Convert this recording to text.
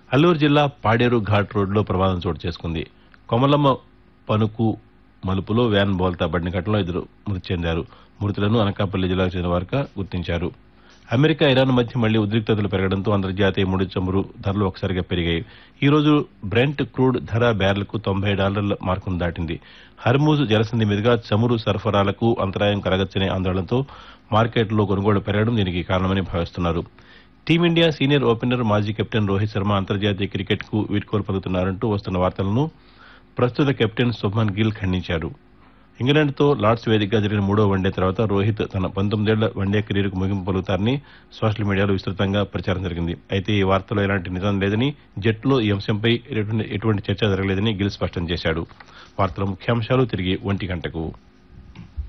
అల్లూరు జిల్లా పాడేరు ఘాట్ రోడ్లో ప్రమాదం చోటు చేసుకుంది కొమలమ్మ పనుకు మలుపులో వ్యాన్ బోల్తా పడిన ఘటనలో ఇద్దరు మృతి చెందారు మృతులను అనకాపల్లి జిల్లాకు చెందిన వారుగా గుర్తించారు అమెరికా ఇరాన్ మధ్య మళ్లీ ఉద్రిక్తతలు పెరగడంతో అంతర్జాతీయ ముడి చమురు ధరలు ఒకసారిగా పెరిగాయి ఈ రోజు బ్రెంట్ క్రూడ్ ధర బ్యారెల్కు తొంభై డాలర్ల మార్కును దాటింది హర్మూజ్ జలసంధి మీదుగా చమురు సరఫరాలకు అంతరాయం కలగచ్చనే ఆందోళనతో మార్కెట్లో కొనుగోలు పెరగడం దీనికి కారణమని భావిస్తున్నారు టీమిండియా సీనియర్ ఓపెనర్ మాజీ కెప్టెన్ రోహిత్ శర్మ అంతర్జాతీయ క్రికెట్కు వీడ్కోలు పలుకుతున్నారంటూ వస్తున్న వార్తలను ప్రస్తుత కెప్టెన్ శుభ్మన్ గిల్ ఖండించారు ఇంగ్లాండ్తో లార్డ్స్ వేదికగా జరిగిన మూడో వన్డే తర్వాత రోహిత్ తన పంతొమ్మిదేళ్ల వన్డే కెరీర్కు ముగింపు పలుకుతారని సోషల్ మీడియాలో విస్తృతంగా ప్రచారం జరిగింది అయితే ఈ వార్తలో ఎలాంటి నిజం లేదని జట్టులో ఈ అంశంపై ఎటువంటి ఎటువంటి చర్చ జరగలేదని గిల్ స్పష్టం చేశాడు వార్తల ముఖ్యాంశాలు తిరిగి ఒంటి గంటకు